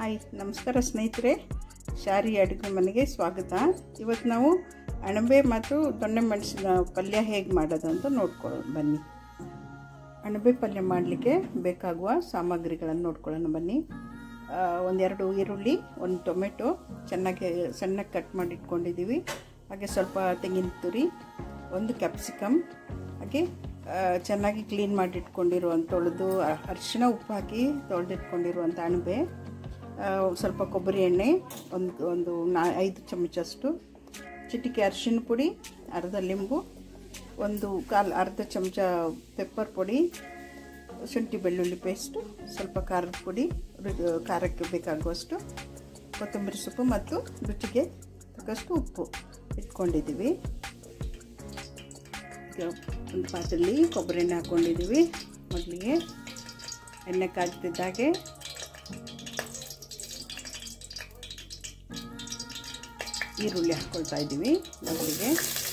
Hi ನಮಸ್ಕಾರ ಸ್ನೇಹಿತರೆ ಶಾರಿ ಅಡುಗೆ ಮನೆಗೆ ಸ್ವಾಗತ ಇವತ್ತು ನಾವು ಅಣಬೆ ಮತ್ತು ದೊಣ್ಣೆ ಮೆಣಸಿನ ಪಲ್ಯ ಹೇಗೆ ಮಾಡೋದು ಅಂತ ನೋಡ್ಕೊಳ್ಳೋಣ ಬನ್ನಿ ಅಣಬೆ ಪಲ್ಯ ಮಾಡಲಿಕ್ಕೆ ಬೇಕಾಗುವ ಸಾಮಗ್ರಿಗಳನ್ನು ನೋಡ್ಕೊಳ್ಳೋಣ ಬನ್ನಿ ಆ, ಒಂದೆರಡು ಈರುಳ್ಳಿ ಒಂದು ಟೊಮೆಟೊ ಚೆನ್ನಾಗಿ ಸಣ್ಣಗೆ ಕಟ್ ಮಾಡಿ ಇಟ್ಕೊಂಡಿದ್ದೀವಿ ಹಾಗೆ ಸ್ವಲ್ಪ ತೆಂಗಿನ ತುರಿ ಒಂದು ಕ್ಯಾಪ್ಸಿಕಮ್ ಹಾಗೆ ಆ, ಚೆನ್ನಾಗಿ ಕ್ಲೀನ್ ಮಾಡಿ ಇಟ್ಕೊಂಡಿರುವಂಥ ತೊಳೆದು ಅರಿಶಿನ ಉಪ್ಪು ಹಾಕಿ ತೊಳೆದಿಟ್ಕೊಂಡಿರುವಂಥ ಅಣಬೆ ಆ, ಸ್ವಲ್ಪ ಕೊಬ್ಬರಿ ಎಣ್ಣೆ ಒಂದು ಒಂದು ನಾ ಐದು ಚಮಚಷ್ಟು ಚಿಟಿಕೆ ಅರಿಶಿನ ಪುಡಿ ಅರ್ಧ ಲಿಂಬು ಒಂದು ಕಾಲು ಅರ್ಧ ಚಮಚ ಪೆಪ್ಪರ್ ಪುಡಿ ಶುಂಠಿ ಬೆಳ್ಳುಳ್ಳಿ ಪೇಸ್ಟು ಸ್ವಲ್ಪ ಖಾರದ ಪುಡಿ ರು- ಖಾರಕ್ಕೆ ಬೇಕಾಗುವಷ್ಟು ಕೊತ್ತಂಬರಿ ಸೊಪ್ಪು ಮತ್ತು ರುಚಿಗೆ ತಕ್ಕಷ್ಟು ಉಪ್ಪು ಇಟ್ಕೊಂಡಿದ್ದೀವಿ ಈಗ ಒಂದು ಪಾತ್ರೆಯಲ್ಲಿ ಕೊಬ್ಬರಿ ಎಣ್ಣೆ ಹಾಕ್ಕೊಂಡಿದ್ದೀವಿ ಮೊದಲಿಗೆ ಎಣ್ಣೆ ಕಾಯ್ತಿದ್ದಾಗೆ ಈರುಳ್ಳಿ ಹಾಕ್ಕೊಳ್ತಾ ಇದ್ದೀವಿ ಮೊದಲಿಗೆ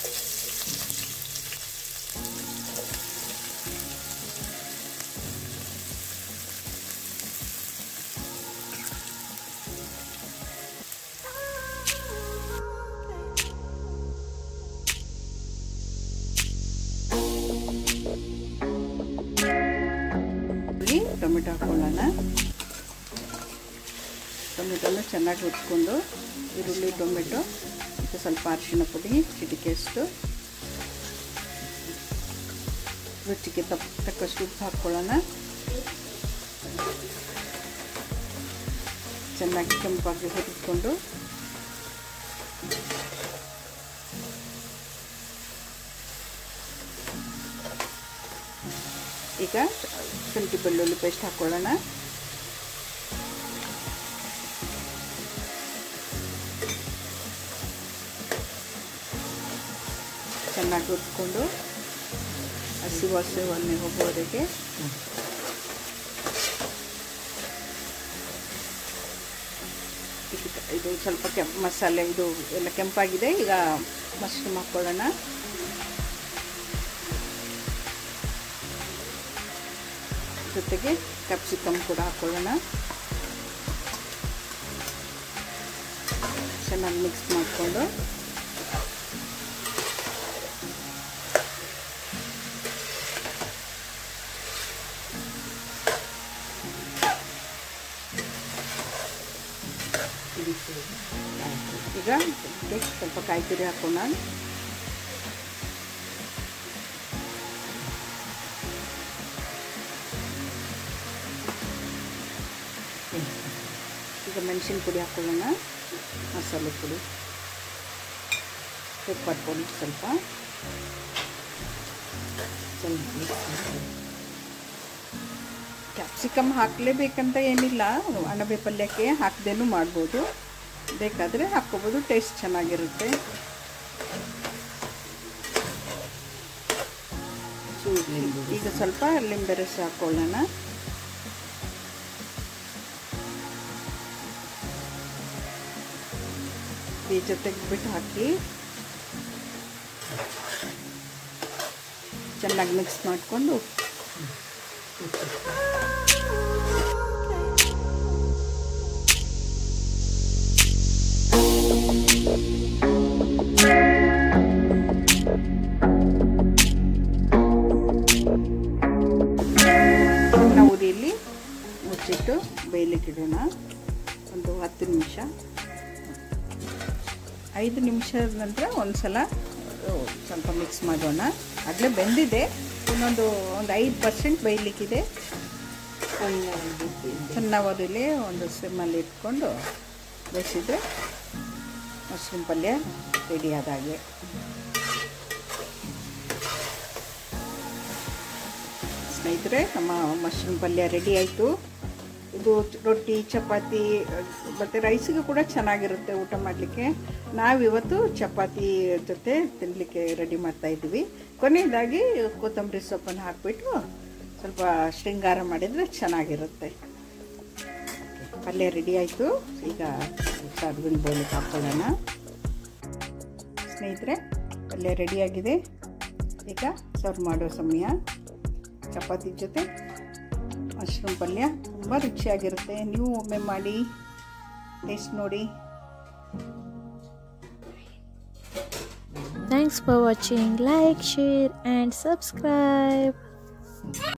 ಇಲ್ಲಿ ಟೊಮೆಟೊ ಹಾಕ್ಕೊಳ್ಳೋಣ ಟೊಮೆಟೊನ ಚೆನ್ನಾಗಿ ಉಟ್ಕೊಂಡು ಈರುಳ್ಳಿ ಟೊಮೆಟೊ ಮತ್ತು ಸ್ವಲ್ಪ ಅರಿಶಿಣ ಪುಡಿ ಚಿಟಿಕೆಯಷ್ಟು ರುಚಿಗೆ ತಕ್ಕ ತಕ್ಕಷ್ಟು ಉಪ್ಪು ಹಾಕ್ಕೊಳ್ಳೋಣ ಚೆನ್ನಾಗಿ ಕೆಂಪಾಗಿ ಹುರಿದುಕೊಂಡು ಈಗ ಶುಂಠಿ ಬೆಳ್ಳುಳ್ಳಿ ಪೇಸ್ಟ್ ಹಾಕ್ಕೊಳ್ಳೋಣ ಚೆನ್ನಾಗಿ ಹುರ್ಕೊಂಡು ಹಸಿ ವಾಸನೆ ಹೋಗುವವರೆಗೆ ಇದು- ಇದು ಸ್ವಲ್ಪ ಕೆಂಪು ಮಸಾಲೆ ಇದು ಎಲ್ಲ ಕೆಂಪಾಗಿದೆ ಈಗ ಮಶ್ರೂಮ್ ಹಾಕ್ಕೊಳ್ಳೋಣ ಜೊತೆಗೆ ಕ್ಯಾಪ್ಸಿಕಮ್ ಕೂಡ ಹಾಕ್ಕೊಳ್ಳೋಣ ಚೆನ್ನಾಗಿ ಮಿಕ್ಸ್ ಮಾಡಿಕೊಂಡು ಈಗ ಇದಕ್ಕೆ ಸ್ವಲ್ಪ ಕಾಯಿ ತುರಿ ಹಾಕೋಣ ಈಗ ಮೆಣಸಿನ ಪುಡಿ ಹಾಕೊಳ್ಳೋಣ ಮಸಾಲೆ ಪುಡಿ ಪೆಪ್ಪರ್ ಪುಡಿ ಸ್ವಲ್ಪ ಕ್ಯಾಪ್ಸಿಕಮ್ ಹಾಕಲೇಬೇಕಂತ ಏನಿಲ್ಲ ಅಣಬೆ ಪಲ್ಯಕ್ಕೆ ಹಾಕದೇನು ಮಾಡ್ಬೋದು ಬೇಕಾದರೆ ಹಾಕ್ಕೋಬೋದು ಟೇಸ್ಟ್ ಚೆನ್ನಾಗಿರುತ್ತೆ ಈಗ ಸ್ವಲ್ಪ ಲಿಂಬೆ ರಸ ಹಾಕ್ಕೊಳ್ಳೋಣ ಬೀಜ ತೆಗೆದ್ಬಿಟ್ಟು ಹಾಕಿ ಚೆನ್ನಾಗಿ ಮಿಕ್ಸ್ ಮಾಡಿಕೊಂಡು ನಾವು ಇಲ್ಲಿ ಮುಚ್ಚಿಟ್ಟು ಬೇಯಲಿಕ್ಕಿಡೋಣ ಒಂದು ಹತ್ತು ನಿಮಿಷ ಐದು ನಿಮಿಷದ ನಂತರ ಒಂದು ಸಲ ಸ್ವಲ್ಪ ಮಿಕ್ಸ್ ಮಾಡೋಣ ಆಗಲೇ ಬೆಂದಿದೆ ಇನ್ನೊಂದು ಒಂದು ಐದು ಪರ್ಸೆಂಟ್ ಬೇಯಲಿಕ್ಕಿದೆ ಸಣ್ಣವರಲ್ಲಿ ಒಂದು ಸಿಮ್ಮಲ್ಲಿ ಇಟ್ಕೊಂಡು ಬೇಯಿಸಿದ್ರೆ ಮಶ್ರೂಮ್ ಪಲ್ಯ ರೆಡಿ ಆದಾಗೆ ಸ್ನೇಹಿತರೆ ನಮ್ಮ ಮಶ್ರೂಮ್ ಪಲ್ಯ ರೆಡಿ ಆಯಿತು ಇದು ರೊಟ್ಟಿ ಚಪಾತಿ ಮತ್ತು ರೈಸಿಗೆ ಕೂಡ ಚೆನ್ನಾಗಿರುತ್ತೆ ಊಟ ಮಾಡಲಿಕ್ಕೆ ನಾವಿವತ್ತು ಚಪಾತಿ ಜೊತೆ ತಿನ್ನಲಿಕ್ಕೆ ರೆಡಿ ಮಾಡ್ತಾ ಇದ್ದೀವಿ ಕೊನೆಯದಾಗಿ ಕೊತ್ತಂಬರಿ ಸೊಪ್ಪನ್ನು ಹಾಕಿಬಿಟ್ಟು ಸ್ವಲ್ಪ ಶೃಂಗಾರ ಮಾಡಿದರೆ ಚೆನ್ನಾಗಿರುತ್ತೆ ಪಲ್ಯ ರೆಡಿ ಆಯಿತು ಈಗ ಸಾರ್ವಿನ ಬೋಲಿಗೆ ಹಾಕ್ಕೊಳ್ಳೋಣ ಸ್ನೇಹಿತರೆ ಪಲ್ಯ ರೆಡಿಯಾಗಿದೆ ಈಗ ಸರ್ವ್ ಮಾಡೋ ಸಮಯ ಚಪಾತಿ ಜೊತೆ ಮಶ್ರೂಮ್ ಪಲ್ಯ ತುಂಬ ರುಚಿಯಾಗಿರುತ್ತೆ ನೀವು ಒಮ್ಮೆ ಮಾಡಿ ಟೇಸ್ಟ್ ನೋಡಿ Thanks for watching. Like, share, and subscribe.